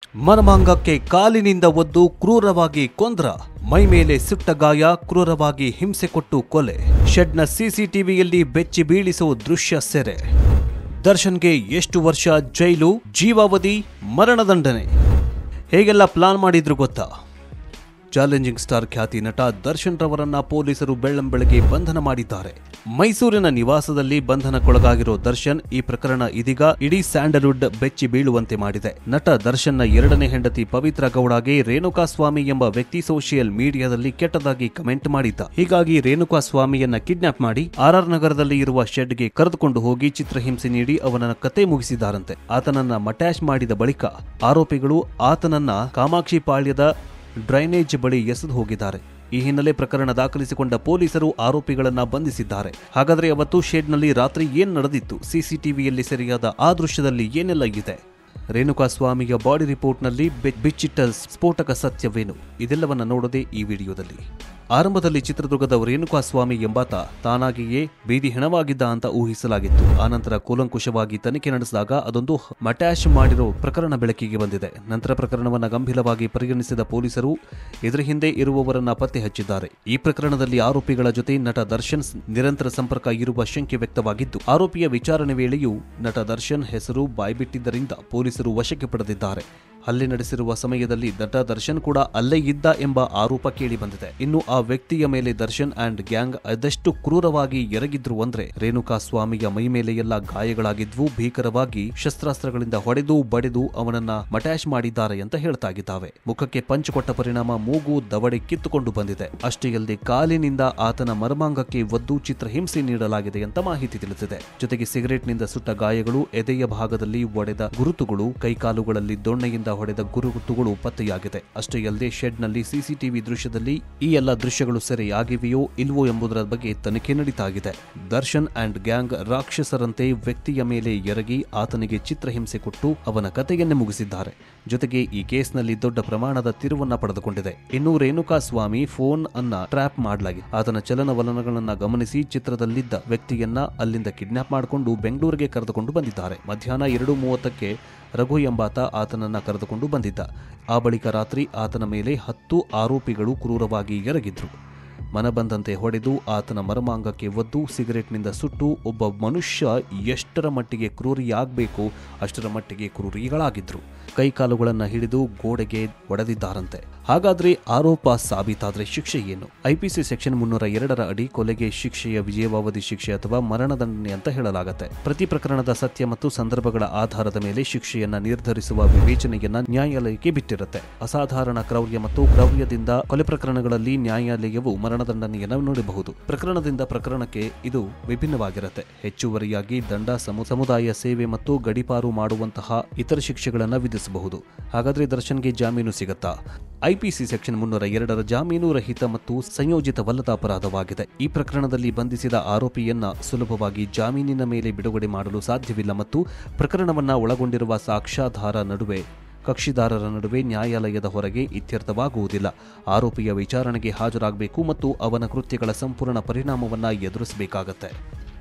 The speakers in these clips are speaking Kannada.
ಮನಮಾಂಗಕ್ಕೆ ಕಾಲಿನಿಂದ ಒದ್ದು ಕ್ರೂರವಾಗಿ ಕೊಂದ್ರ ಮೈ ಮೇಲೆ ಸುಟ್ಟ ಗಾಯ ಕ್ರೂರವಾಗಿ ಹಿಂಸೆ ಕೊಟ್ಟು ಕೊಲೆ ಶೆಡ್ನ ಸಿಸಿಟಿವಿಯಲ್ಲಿ ಬೆಚ್ಚಿ ಬೀಳಿಸುವ ದೃಶ್ಯ ಸೆರೆ ದರ್ಶನ್ಗೆ ಎಷ್ಟು ವರ್ಷ ಜೈಲು ಜೀವಾವಧಿ ಮರಣದಂಡನೆ ಹೇಗೆಲ್ಲ ಪ್ಲಾನ್ ಮಾಡಿದ್ರು ಗೊತ್ತಾ ಚಾಲೆಂಜಿಂಗ್ ಸ್ಟಾರ್ ಖ್ಯಾತಿ ನಟ ದರ್ಶನ್ ರವರನ್ನ ಪೊಲೀಸರು ಬೆಳ್ಳಂಬೆಳಗ್ಗೆ ಬಂಧನ ಮಾಡಿದ್ದಾರೆ ಮೈಸೂರಿನ ನಿವಾಸದಲ್ಲಿ ಬಂಧನಕ್ಕೊಳಗಾಗಿರೋ ದರ್ಶನ್ ಈ ಪ್ರಕರಣ ಇದೀಗ ಇಡೀ ಸ್ಯಾಂಡಲ್ವುಡ್ ಬೆಚ್ಚಿ ಬೀಳುವಂತೆ ಮಾಡಿದೆ ನಟ ದರ್ಶನ್ನ ಎರಡನೇ ಹೆಂಡತಿ ಪವಿತ್ರ ಗೌಡಗೆ ರೇಣುಕಾ ಸ್ವಾಮಿ ಎಂಬ ವ್ಯಕ್ತಿ ಸೋಷಿಯಲ್ ಮೀಡಿಯಾದಲ್ಲಿ ಕೆಟ್ಟದಾಗಿ ಕಮೆಂಟ್ ಮಾಡಿದ್ದ ಹೀಗಾಗಿ ರೇಣುಕಾ ಸ್ವಾಮಿಯನ್ನ ಕಿಡ್ನಾಪ್ ಮಾಡಿ ಆರ್ಆರ್ ನಗರದಲ್ಲಿ ಇರುವ ಶೆಡ್ಗೆ ಕರೆದುಕೊಂಡು ಹೋಗಿ ಚಿತ್ರಹಿಂಸೆ ನೀಡಿ ಅವನ ಕತೆ ಮುಗಿಸಿದ್ದಾರಂತೆ ಆತನನ್ನ ಮಟ್ಯಾಶ್ ಮಾಡಿದ ಬಳಿಕ ಆರೋಪಿಗಳು ಆತನನ್ನ ಕಾಮಾಕ್ಷಿ ಪಾಳ್ಯದ ಡ್ರೈನೇಜ್ ಬಳಿ ಎಸೆದು ಹೋಗಿದ್ದಾರೆ ಈ ಹಿನ್ನೆಲೆ ಪ್ರಕರಣ ದಾಖಲಿಸಿಕೊಂಡ ಪೊಲೀಸರು ಆರೋಪಿಗಳನ್ನ ಬಂಧಿಸಿದ್ದಾರೆ ಹಾಗಾದ್ರೆ ಅವತ್ತು ಶೆಡ್ನಲ್ಲಿ ರಾತ್ರಿ ಏನ್ ನಡೆದಿತ್ತು ಸಿಸಿಟಿವಿಯಲ್ಲಿ ಸೆರೆಯಾದ ಆ ದೃಶ್ಯದಲ್ಲಿ ಏನೆಲ್ಲ ಇದೆ ರೇಣುಕಾ ಸ್ವಾಮಿಯ ಬಾಡಿ ರಿಪೋರ್ಟ್ನಲ್ಲಿ ಬೆ- ಬಿಚ್ಚಿಟ್ಟ ಸ್ಫೋಟಕ ಸತ್ಯವೇನು ಇದೆಲ್ಲವನ್ನ ನೋಡದೆ ಈ ವಿಡಿಯೋದಲ್ಲಿ ಆರಂಭದಲ್ಲಿ ಚಿತ್ರದುರ್ಗದ ರೇಣುಕಾ ಸ್ವಾಮಿ ಎಂಬಾತ ತಾನಾಗಿಯೇ ಬೀದಿ ಹೆಣವಾಗಿದ್ದ ಅಂತ ಊಹಿಸಲಾಗಿತ್ತು ಆನಂತರ ಕೂಲಂಕುಷವಾಗಿ ತನಿಖೆ ನಡೆಸಿದಾಗ ಅದೊಂದು ಮಟ್ಯಾಶ್ ಮಾಡಿರೋ ಪ್ರಕರಣ ಬೆಳಕಿಗೆ ಬಂದಿದೆ ನಂತರ ಪ್ರಕರಣವನ್ನ ಗಂಭೀರವಾಗಿ ಪರಿಗಣಿಸಿದ ಪೊಲೀಸರು ಇದರ ಹಿಂದೆ ಇರುವವರನ್ನ ಪತ್ತೆ ಹಚ್ಚಿದ್ದಾರೆ ಈ ಪ್ರಕರಣದಲ್ಲಿ ಆರೋಪಿಗಳ ಜೊತೆ ನಟ ದರ್ಶನ್ ಸ್- ನಿರಂತರ ಸಂಪರ್ಕ ಇರುವ ಶಂಕೆ ವ್ಯಕ್ತವಾಗಿದ್ದು ಆರೋಪಿಯ ವಿಚಾರಣೆ ವೇಳೆಯೂ ನಟ ದರ್ಶನ್ ಹೆಸರು ಬಾಯ್ಬಿಟ್ಟಿದ್ದರಿಂದ ಪೊಲೀಸರು ವಶಕ್ಕೆ ಪಡೆದಿದ್ದಾರೆ ಹಲ್ಲೆ ನಡೆಸಿರುವ ಸಮಯದಲ್ಲಿ ನಟ ದರ್ಶನ್ ಕೂಡ ಅಲ್ಲೇ ಇದ್ದ ಎಂಬ ಆರೋಪ ಕೇಳಿ ಬಂದಿದೆ ಇನ್ನು ಆ ವ್ಯಕ್ತಿಯ ಮೇಲೆ ದರ್ಶನ್ ಅಂಡ್ ಗ್ಯಾಂಗ್ ಅದೆಷ್ಟು ಕ್ರೂರವಾಗಿ ಎರಗಿದ್ರು ಅಂದ್ರೆ ರೇಣುಕಾ ಸ್ವಾಮಿಯ ಮೈ ಮೇಲೆ ಎಲ್ಲ ಗಾಯಗಳಾಗಿದ್ವು ಭೀಕರವಾಗಿ ಶಸ್ತ್ರಾಸ್ತ್ರಗಳಿಂದ ಹೊಡೆದು ಬಡೆದು ಅವನನ್ನ ಮಟ್ಯಾಶ್ ಮಾಡಿದ್ದಾರೆ ಅಂತ ಹೇಳ್ತಾಗಿದ್ದಾವೆ ಮುಖಕ್ಕೆ ಪಂಚ್ ಕೊಟ್ಟ ಪರಿಣಾಮ ಮೂಗು ದವಡೆ ಕಿತ್ತುಕೊಂಡು ಬಂದಿದೆ ಅಷ್ಟೇ ಅಲ್ಲದೆ ಕಾಲಿನಿಂದ ಆತನ ಮರ್ಮಾಂಗಕ್ಕೆ ಒದ್ದು ಚಿತ್ರಹಿಂಸೆ ನೀಡಲಾಗಿದೆ ಅಂತ ಮಾಹಿತಿ ತಿಳಿಸಿದೆ ಜೊತೆಗೆ ಸಿಗರೆಟ್ನಿಂದ ಸುಟ್ಟ ಗಾಯಗಳು ಎದೆಯ ಭಾಗದಲ್ಲಿ ಒಡೆದ ಗುರುತುಗಳು ಕೈಕಾಲುಗಳಲ್ಲಿ ದೊಣ್ಣೆಯಿಂದ ಹೊಡೆದ ಗುರುತುಗಳು ಪತ್ತೆಯಾಗಿದೆ ಅಷ್ಟೇ ಅಲ್ಲದೆ ಶೆಡ್ನಲ್ಲಿ ಸಿಸಿಟಿವಿ ದೃಶ್ಯದಲ್ಲಿ ಈ ಎಲ್ಲ ದೃಶ್ಯಗಳು ಸೆರೆಯಾಗಿವೆಯೋ ಇಲ್ವೋ ಎಂಬುದರ ಬಗ್ಗೆ ತನಿಖೆ ನಡೀತಾಗಿದೆ ದರ್ಶನ್ ಅಂಡ್ ಗ್ಯಾಂಗ್ ರಾಕ್ಷಸರಂತೆ ವ್ಯಕ್ತಿಯ ಮೇಲೆ ಎರಗಿ ಆತನಿಗೆ ಚಿತ್ರಹಿಂಸೆ ಕೊಟ್ಟು ಅವನ ಕಥೆಯನ್ನೇ ಮುಗಿಸಿದ್ದಾರೆ ಜೊತೆಗೆ ಈ ಕೇಸ್ನಲ್ಲಿ ದೊಡ್ಡ ಪ್ರಮಾಣದ ತಿರುವನ್ನ ಪಡೆದುಕೊಂಡಿದೆ ಇನ್ನು ರೇಣುಕಾ ಸ್ವಾಮಿ ಫೋನ್ ಅನ್ನ ಟ್ರ್ಯಾಪ್ ಮಾಡಲಾಗಿದೆ ಆತನ ಚಲನವಲನಗಳನ್ನ ಗಮನಿಸಿ ಚಿತ್ರದಲ್ಲಿದ್ದ ವ್ಯಕ್ತಿಯನ್ನ ಅಲ್ಲಿಂದ ಕಿಡ್ನಾಪ್ ಮಾಡಿಕೊಂಡು ಬೆಂಗಳೂರಿಗೆ ಕರೆದುಕೊಂಡು ಬಂದಿದ್ದಾರೆ ಮಧ್ಯಾಹ್ನ ಎರಡು ಮೂವತ್ತಕ್ಕೆ ರಘು ಎಂಬಾತ ಆತನನ್ನ ಕರೆದುಕೊಂಡು ಬಂದಿದ್ದ ಆ ಬಳಿಕ ರಾತ್ರಿ ಆತನ ಮೇಲೆ ಹತ್ತು ಆರೋಪಿಗಳು ಕ್ರೂರವಾಗಿ ಎರಗಿದ್ರು ಮನಬಂದಂತೆ ಹೊಡೆದು ಆತನ ಮರ್ಮಾಂಗಕ್ಕೆ ಒದ್ದು ಸಿಗರೆಟ್ನಿಂದ ಸುಟ್ಟು ಒಬ್ಬ ಮನುಷ್ಯ ಎಷ್ಟರ ಮಟ್ಟಿಗೆ ಕ್ರೂರಿಯಾಗಬೇಕು ಅಷ್ಟರ ಮಟ್ಟಿಗೆ ಕ್ರೂರಿಗಳಾಗಿದ್ರು ಕೈಕಾಲುಗಳನ್ನು ಹಿಡಿದು ಗೋಡೆಗೆ ಒಡೆದಿದ್ದಾರಂತೆ ಹಾಗಾದ್ರೆ ಆರೋಪ ಸಾಬೀತಾದ್ರೆ ಶಿಕ್ಷೆ ಏನು ಐಪಿಸಿ ಸೆಕ್ಷನ್ ಮುನ್ನೂರ ಎರಡರ ಅಡಿ ಕೊಲೆಗೆ ಶಿಕ್ಷೆಯ ವಿಜಯವಾವಧಿ ಶಿಕ್ಷೆ ಅಥವಾ ಮರಣದಂಡನೆ ಅಂತ ಹೇಳಲಾಗುತ್ತೆ ಪ್ರತಿ ಪ್ರಕರಣದ ಸತ್ಯ ಮತ್ತು ಸಂದರ್ಭಗಳ ಆಧಾರದ ಮೇಲೆ ಶಿಕ್ಷೆಯನ್ನ ನಿರ್ಧರಿಸುವ ವಿವೇಚನೆಯನ್ನ ನ್ಯಾಯಾಲಯಕ್ಕೆ ಬಿಟ್ಟಿರುತ್ತೆ ಅಸಾಧಾರಣ ಕ್ರೌರ್ಯ ಮತ್ತು ಕ್ರೌರ್ಯದಿಂದ ಕೊಲೆ ಪ್ರಕರಣಗಳಲ್ಲಿ ನ್ಯಾಯಾಲಯವು ಮರಣದಂಡನೆಯನ್ನು ನೋಡಬಹುದು ಪ್ರಕರಣದಿಂದ ಪ್ರಕರಣಕ್ಕೆ ಇದು ವಿಭಿನ್ನವಾಗಿರುತ್ತೆ ಹೆಚ್ಚುವರಿಯಾಗಿ ದಂಡ ಸಮು ಸಮುದಾಯ ಸೇವೆ ಮತ್ತು ಗಡಿಪಾರು ಮಾಡುವಂತಹ ಇತರ ಶಿಕ್ಷೆಗಳನ್ನು ವಿಧಿಸಬಹುದು ಹಾಗಾದ್ರೆ ದರ್ಶನ್ಗೆ ಜಾಮೀನು ಸಿಗತ್ತಾ ಐಪಿಸಿ ಸೆಕ್ಷನ್ ಮುನ್ನೂರ ಎರಡರ ಜಾಮೀನು ರಹಿತ ಮತ್ತು ಸಂಯೋಜಿತವಲ್ಲದ ಅಪರಾಧವಾಗಿದೆ ಈ ಪ್ರಕರಣದಲ್ಲಿ ಬಂಧಿಸಿದ ಆರೋಪಿಯನ್ನ ಸುಲಭವಾಗಿ ಜಾಮೀನಿನ ಮೇಲೆ ಬಿಡುಗಡೆ ಮಾಡಲು ಸಾಧ್ಯವಿಲ್ಲ ಮತ್ತು ಪ್ರಕರಣವನ್ನ ಒಳಗೊಂಡಿರುವ ಸಾಕ್ಷ್ಯಾಧಾರ ನಡುವೆ ಕಕ್ಷಿದಾರರ ನಡುವೆ ನ್ಯಾಯಾಲಯದ ಹೊರಗೆ ಇತ್ಯರ್ಥವಾಗುವುದಿಲ್ಲ ಆರೋಪಿಯ ವಿಚಾರಣೆಗೆ ಹಾಜರಾಗಬೇಕು ಮತ್ತು ಅವನ ಕೃತ್ಯಗಳ ಸಂಪೂರ್ಣ ಪರಿಣಾಮವನ್ನ ಎದುರಿಸಬೇಕಾಗತ್ತೆ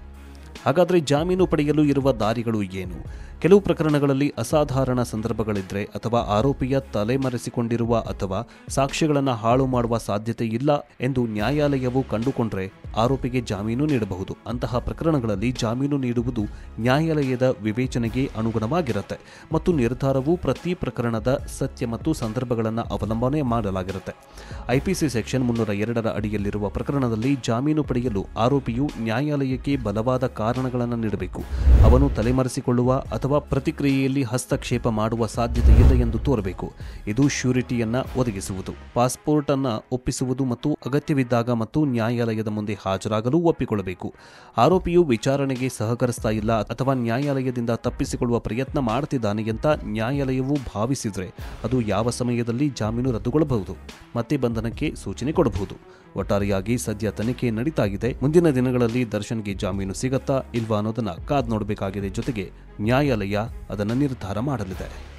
ಹಾಗಾದ್ರೆ ಜಾಮೀನು ಪಡೆಯಲು ಇರುವ ದಾರಿಗಳು ಏನು ಕೆಲವು ಪ್ರಕರಣಗಳಲ್ಲಿ ಅಸಾಧಾರಣ ಸಂದರ್ಭಗಳಿದ್ರೆ ಅಥವಾ ಆರೋಪಿಯ ತಲೆಮರೆಸಿಕೊಂಡಿರುವ ಅಥವಾ ಸಾಕ್ಷ್ಯಗಳನ್ನು ಹಾಳು ಮಾಡುವ ಸಾಧ್ಯತೆ ಇಲ್ಲ ಎಂದು ನ್ಯಾಯಾಲಯವು ಕಂಡುಕೊಂಡ್ರೆ ಆರೋಪಿಗೆ ಜಾಮೀನು ನೀಡಬಹುದು ಅಂತಹ ಪ್ರಕರಣಗಳಲ್ಲಿ ಜಾಮೀನು ನೀಡುವುದು ನ್ಯಾಯಾಲಯದ ವಿವೇಚನೆಗೆ ಅನುಗುಣವಾಗಿರುತ್ತೆ ಮತ್ತು ನಿರ್ಧಾರವು ಪ್ರತಿ ಪ್ರಕರಣದ ಸತ್ಯ ಮತ್ತು ಸಂದರ್ಭಗಳನ್ನು ಅವಲಂಬನೆ ಮಾಡಲಾಗಿರುತ್ತೆ ಐಪಿಸಿ ಸೆಕ್ಷನ್ ಮುನ್ನೂರ ಎರಡರ ಅಡಿಯಲ್ಲಿರುವ ಪ್ರಕರಣದಲ್ಲಿ ಜಾಮೀನು ಪಡೆಯಲು ಆರೋಪಿಯು ನ್ಯಾಯಾಲಯಕ್ಕೆ ಬಲವಾದ ಕಾರಣಗಳನ್ನು ನೀಡಬೇಕು ಅವನು ತಲೆಮರೆಸಿಕೊಳ್ಳುವ ಅಥವಾ ಪ್ರತಿಕ್ರಿಯೆಯಲ್ಲಿ ಹಸ್ತಕ್ಷೇಪ ಮಾಡುವ ಸಾಧ್ಯತೆ ಇಲ್ಲ ಎಂದು ತೋರಬೇಕು ಇದು ಶ್ಯೂರಿಟಿಯನ್ನ ಒದಗಿಸುವುದು ಪಾಸ್ಪೋರ್ಟ್ ಅನ್ನ ಒಪ್ಪಿಸುವುದು ಮತ್ತು ಅಗತ್ಯವಿದ್ದಾಗ ಮತ್ತು ನ್ಯಾಯಾಲಯದ ಮುಂದೆ ಹಾಜರಾಗಲು ಒಪ್ಪಿಕೊಳ್ಳಬೇಕು ಆರೋಪಿಯು ವಿಚಾರಣೆಗೆ ಸಹಕರಿಸ್ತಾ ಇಲ್ಲ ಅಥವಾ ನ್ಯಾಯಾಲಯದಿಂದ ತಪ್ಪಿಸಿಕೊಳ್ಳುವ ಪ್ರಯತ್ನ ಮಾಡ್ತಿದ್ದಾನೆ ಅಂತ ನ್ಯಾಯಾಲಯವು ಭಾವಿಸಿದ್ರೆ ಅದು ಯಾವ ಸಮಯದಲ್ಲಿ ಜಾಮೀನು ರದ್ದುಗೊಳ್ಳಬಹುದು ಮತ್ತೆ ಬಂಧನಕ್ಕೆ ಸೂಚನೆ ಕೊಡಬಹುದು ಒಟ್ಟಾರೆಯಾಗಿ ಸದ್ಯ ತನಿಖೆ ನಡೀತಾ ಇದೆ ಮುಂದಿನ ದಿನಗಳಲ್ಲಿ ದರ್ಶನ್ಗೆ ಜಾಮೀನು ಸಿಗತ್ತಾ ಇಲ್ವಾ ಅನ್ನೋದನ್ನ ಕಾದ್ ನೋಡಬೇಕಾಗಿದೆ ಜೊತೆಗೆ ನ್ಯಾಯಾಲಯ ಅದನ್ನು ನಿರ್ಧಾರ ಮಾಡಲಿದೆ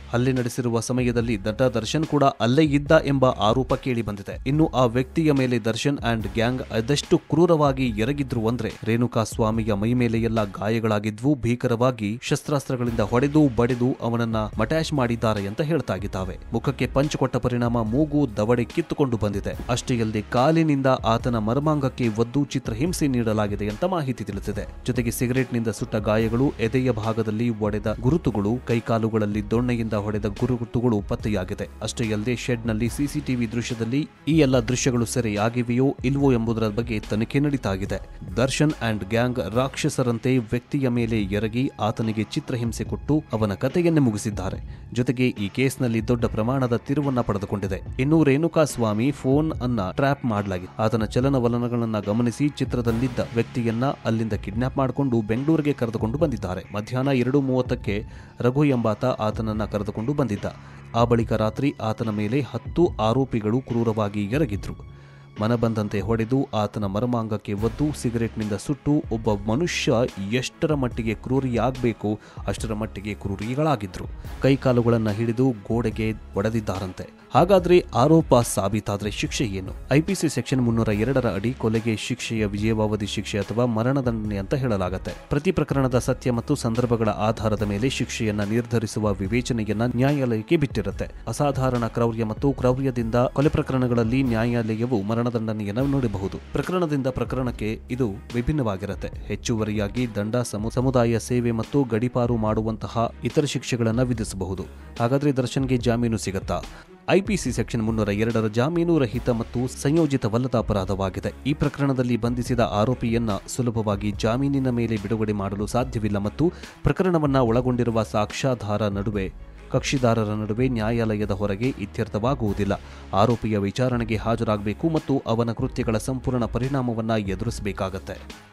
ಹಲ್ಲೆ ನಡೆಸಿರುವ ಸಮಯದಲ್ಲಿ ನಟ ದರ್ಶನ್ ಕೂಡ ಅಲ್ಲೇ ಇದ್ದ ಎಂಬ ಆರೋಪ ಕೇಳಿ ಬಂದಿದೆ ಇನ್ನು ಆ ವ್ಯಕ್ತಿಯ ಮೇಲೆ ದರ್ಶನ್ ಅಂಡ್ ಗ್ಯಾಂಗ್ ಅದೆಷ್ಟು ಕ್ರೂರವಾಗಿ ಎರಗಿದ್ರು ಅಂದ್ರೆ ರೇಣುಕಾ ಸ್ವಾಮಿಯ ಮೈ ಮೇಲೆ ಎಲ್ಲ ಗಾಯಗಳಾಗಿದ್ವು ಭೀಕರವಾಗಿ ಶಸ್ತ್ರಾಸ್ತ್ರಗಳಿಂದ ಹೊಡೆದು ಬಡಿದು ಅವನನ್ನ ಮಟ್ಯಾಶ್ ಮಾಡಿದ್ದಾರೆ ಅಂತ ಹೇಳ್ತಾ ಇದ್ದಾವೆ ಮುಖಕ್ಕೆ ಪಂಚ್ ಕೊಟ್ಟ ಪರಿಣಾಮ ಮೂಗು ದವಡೆ ಕಿತ್ತುಕೊಂಡು ಬಂದಿದೆ ಅಷ್ಟೇ ಅಲ್ಲದೆ ಕಾಲಿನಿಂದ ಆತನ ಮರ್ಮಾಂಗಕ್ಕೆ ಒದ್ದು ಚಿತ್ರಹಿಂಸೆ ನೀಡಲಾಗಿದೆ ಅಂತ ಮಾಹಿತಿ ತಿಳಿಸಿದೆ ಜೊತೆಗೆ ಸಿಗರೆಟ್ನಿಂದ ಸುಟ್ಟ ಗಾಯಗಳು ಎದೆಯ ಭಾಗದಲ್ಲಿ ಒಡೆದ ಗುರುತುಗಳು ಕೈಕಾಲುಗಳಲ್ಲಿ ದೊಣ್ಣೆಯಿಂದ ಹೊಡೆದ ಗುರುತುಗಳು ಪತ್ತೆಯಾಗಿದೆ ಅಷ್ಟೇ ಅಲ್ಲದೆ ಶೆಡ್ನಲ್ಲಿ ಸಿಸಿಟಿವಿ ದೃಶ್ಯದಲ್ಲಿ ಈ ಎಲ್ಲ ದೃಶ್ಯಗಳು ಸೆರೆಯಾಗಿವೆಯೋ ಇಲ್ವೋ ಎಂಬುದರ ಬಗ್ಗೆ ತನಿಖೆ ನಡೀತಾ ಇದೆ ದರ್ಶನ್ ಅಂಡ್ ಗ್ಯಾಂಗ್ ರಾಕ್ಷಸರಂತೆ ವ್ಯಕ್ತಿಯ ಮೇಲೆ ಎರಗಿ ಆತನಿಗೆ ಚಿತ್ರಹಿಂಸೆ ಕೊಟ್ಟು ಅವನ ಕತೆಯನ್ನೇ ಮುಗಿಸಿದ್ದಾರೆ ಜೊತೆಗೆ ಈ ಕೇಸ್ನಲ್ಲಿ ದೊಡ್ಡ ಪ್ರಮಾಣದ ತಿರುವನ್ನ ಪಡೆದುಕೊಂಡಿದೆ ಇನ್ನು ರೇಣುಕಾ ಸ್ವಾಮಿ ಫೋನ್ ಅನ್ನ ಟ್ರ್ಯಾಪ್ ಮಾಡಲಾಗಿದೆ ಆತನ ಚಲನವಲನಗಳನ್ನ ಗಮನಿಸಿ ಚಿತ್ರದಲ್ಲಿದ್ದ ವ್ಯಕ್ತಿಯನ್ನ ಅಲ್ಲಿಂದ ಕಿಡ್ನಾಪ್ ಮಾಡಿಕೊಂಡು ಬೆಂಗಳೂರಿಗೆ ಕರೆದುಕೊಂಡು ಬಂದಿದ್ದಾರೆ ಮಧ್ಯಾಹ್ನ ಎರಡು ಮೂವತ್ತಕ್ಕೆ ರಘು ಎಂಬಾತ ಆತನನ್ನ ಕರೆದುಕೊಂಡು ಬಂದಿದ್ದ ಆ ಬಳಿಕ ರಾತ್ರಿ ಆತನ ಮೇಲೆ ಹತ್ತು ಆರೋಪಿಗಳು ಕ್ರೂರವಾಗಿ ಎರಗಿದ್ರು ಮನಬಂದಂತೆ ಹೊಡೆದು ಆತನ ಮರ್ಮಾಂಗಕ್ಕೆ ಒದ್ದು ಸಿಗರೆಟ್ನಿಂದ ಸುಟ್ಟು ಒಬ್ಬ ಮನುಷ್ಯ ಎಷ್ಟರ ಮಟ್ಟಿಗೆ ಕ್ರೂರಿಯಾಗಬೇಕು ಅಷ್ಟರ ಮಟ್ಟಿಗೆ ಕ್ರೂರಿಗಳಾಗಿದ್ರು ಕೈಕಾಲುಗಳನ್ನು ಹಿಡಿದು ಗೋಡೆಗೆ ಒಡೆದಿದ್ದಾರಂತೆ ಹಾಗಾದ್ರೆ ಆರೋಪ ಸಾಬೀತಾದ್ರೆ ಶಿಕ್ಷೆ ಏನು ಐಪಿಸಿ ಸೆಕ್ಷನ್ ಮುನ್ನೂರ ಎರಡರ ಅಡಿ ಕೊಲೆಗೆ ಶಿಕ್ಷೆಯ ವಿಜಯವಾವಧಿ ಶಿಕ್ಷೆ ಅಥವಾ ಮರಣದಂಡನೆ ಅಂತ ಹೇಳಲಾಗುತ್ತೆ ಪ್ರತಿ ಪ್ರಕರಣದ ಸತ್ಯ ಮತ್ತು ಸಂದರ್ಭಗಳ ಆಧಾರದ ಮೇಲೆ ಶಿಕ್ಷೆಯನ್ನ ನಿರ್ಧರಿಸುವ ವಿವೇಚನೆಯನ್ನ ನ್ಯಾಯಾಲಯಕ್ಕೆ ಬಿಟ್ಟಿರುತ್ತೆ ಅಸಾಧಾರಣ ಕ್ರೌರ್ಯ ಮತ್ತು ಕ್ರೌರ್ಯದಿಂದ ಕೊಲೆ ಪ್ರಕರಣಗಳಲ್ಲಿ ನ್ಯಾಯಾಲಯವು ಮರಣದಂಡನೆಯನ್ನು ನೋಡಬಹುದು ಪ್ರಕರಣದಿಂದ ಪ್ರಕರಣಕ್ಕೆ ಇದು ವಿಭಿನ್ನವಾಗಿರುತ್ತೆ ಹೆಚ್ಚುವರಿಯಾಗಿ ದಂಡ ಸಮು- ಸಮುದಾಯ ಸೇವೆ ಮತ್ತು ಗಡಿಪಾರು ಮಾಡುವಂತಹ ಇತರ ಶಿಕ್ಷೆಗಳನ್ನು ವಿಧಿಸಬಹುದು ಹಾಗಾದ್ರೆ ದರ್ಶನ್ಗೆ ಜಾಮೀನು ಸಿಗತ್ತಾ ಐಪಿಸಿ ಸೆಕ್ಷನ್ ಮುನ್ನೂರ ಎರಡರ ಜಾಮೀನು ರಹಿತ ಮತ್ತು ಸಂಯೋಜಿತವಲ್ಲದ ಅಪರಾಧವಾಗಿದೆ ಈ ಪ್ರಕರಣದಲ್ಲಿ ಬಂಧಿಸಿದ ಆರೋಪಿಯನ್ನ ಸುಲಭವಾಗಿ ಜಾಮೀನಿನ ಮೇಲೆ ಬಿಡುಗಡೆ ಮಾಡಲು ಸಾಧ್ಯವಿಲ್ಲ ಮತ್ತು ಪ್ರಕರಣವನ್ನ ಒಳಗೊಂಡಿರುವ ಸಾಕ್ಷ್ಯಾಧಾರ ನಡುವೆ ಕಕ್ಷಿದಾರರ ನಡುವೆ ನ್ಯಾಯಾಲಯದ ಹೊರಗೆ ಇತ್ಯರ್ಥವಾಗುವುದಿಲ್ಲ ಆರೋಪಿಯ ವಿಚಾರಣೆಗೆ ಹಾಜರಾಗಬೇಕು ಮತ್ತು ಅವನ ಕೃತ್ಯಗಳ ಸಂಪೂರ್ಣ ಪರಿಣಾಮವನ್ನ ಎದುರಿಸಬೇಕಾಗತ್ತೆ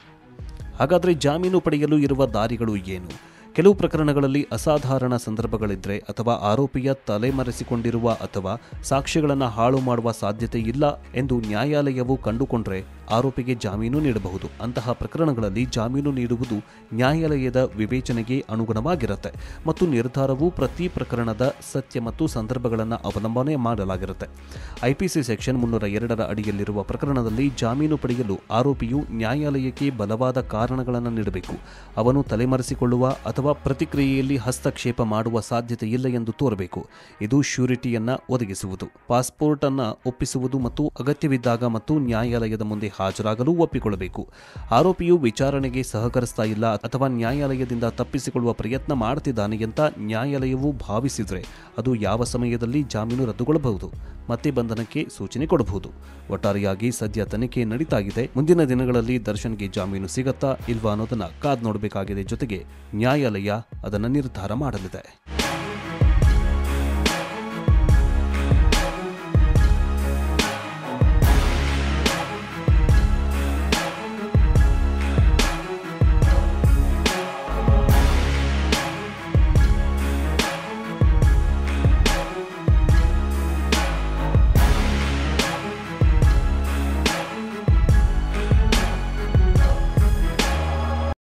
ಹಾಗಾದರೆ ಜಾಮೀನು ಪಡೆಯಲು ಇರುವ ದಾರಿಗಳು ಏನು ಕೆಲವು ಪ್ರಕರಣಗಳಲ್ಲಿ ಅಸಾಧಾರಣ ಸಂದರ್ಭಗಳಿದ್ರೆ ಅಥವಾ ಆರೋಪಿಯ ತಲೆಮರೆಸಿಕೊಂಡಿರುವ ಅಥವಾ ಸಾಕ್ಷ್ಯಗಳನ್ನು ಹಾಳು ಮಾಡುವ ಸಾಧ್ಯತೆ ಇಲ್ಲ ಎಂದು ನ್ಯಾಯಾಲಯವು ಕಂಡುಕೊಂಡ್ರೆ ಆರೋಪಿಗೆ ಜಾಮೀನು ನೀಡಬಹುದು ಅಂತಹ ಪ್ರಕರಣಗಳಲ್ಲಿ ಜಾಮೀನು ನೀಡುವುದು ನ್ಯಾಯಾಲಯದ ವಿವೇಚನೆಗೆ ಅನುಗುಣವಾಗಿರುತ್ತೆ ಮತ್ತು ನಿರ್ಧಾರವು ಪ್ರತಿ ಪ್ರಕರಣದ ಸತ್ಯ ಮತ್ತು ಸಂದರ್ಭಗಳನ್ನು ಅವಲಂಬನೆ ಮಾಡಲಾಗಿರುತ್ತೆ ಐಪಿಸಿ ಸೆಕ್ಷನ್ ಮುನ್ನೂರ ಎರಡರ ಅಡಿಯಲ್ಲಿರುವ ಪ್ರಕರಣದಲ್ಲಿ ಜಾಮೀನು ಪಡೆಯಲು ಆರೋಪಿಯು ನ್ಯಾಯಾಲಯಕ್ಕೆ ಬಲವಾದ ಕಾರಣಗಳನ್ನು ನೀಡಬೇಕು ಅವನು ತಲೆಮರೆಸಿಕೊಳ್ಳುವ ಅಥವಾ ಪ್ರತಿಕ್ರಿಯೆಯಲ್ಲಿ ಹಸ್ತಕ್ಷೇಪ ಮಾಡುವ ಸಾಧ್ಯತೆ ಇಲ್ಲ ಎಂದು ತೋರಬೇಕು ಇದು ಶ್ಯೂರಿಟಿಯನ್ನ ಒದಗಿಸುವುದು ಪಾಸ್ಪೋರ್ಟ್ ಅನ್ನ ಒಪ್ಪಿಸುವುದು ಮತ್ತು ಅಗತ್ಯವಿದ್ದಾಗ ಮತ್ತು ನ್ಯಾಯಾಲಯದ ಮುಂದೆ ಹಾಜರಾಗಲು ಒಪ್ಪಿಕೊಳ್ಳಬೇಕು ಆರೋಪಿಯು ವಿಚಾರಣೆಗೆ ಸಹಕರಿಸ್ತಾ ಇಲ್ಲ ಅಥವಾ ನ್ಯಾಯಾಲಯದಿಂದ ತಪ್ಪಿಸಿಕೊಳ್ಳುವ ಪ್ರಯತ್ನ ಮಾಡ್ತಿದ್ದಾನೆ ಅಂತ ನ್ಯಾಯಾಲಯವು ಭಾವಿಸಿದ್ರೆ ಅದು ಯಾವ ಸಮಯದಲ್ಲಿ ಜಾಮೀನು ರದ್ದುಗೊಳ್ಳಬಹುದು ಮತ್ತೆ ಬಂಧನಕ್ಕೆ ಸೂಚನೆ ಕೊಡಬಹುದು ಒಟ್ಟಾರೆಯಾಗಿ ಸದ್ಯ ತನಿಖೆ ನಡೀತಾ ಇದೆ ಮುಂದಿನ ದಿನಗಳಲ್ಲಿ ದರ್ಶನ್ಗೆ ಜಾಮೀನು ಸಿಗತ್ತಾ ಇಲ್ವಾ ಅನ್ನೋದನ್ನ ಕಾದ್ ನೋಡಬೇಕಾಗಿದೆ ಜೊತೆಗೆ ನ್ಯಾಯಾಲಯ ಅದನ್ನು ನಿರ್ಧಾರ ಮಾಡಲಿದೆ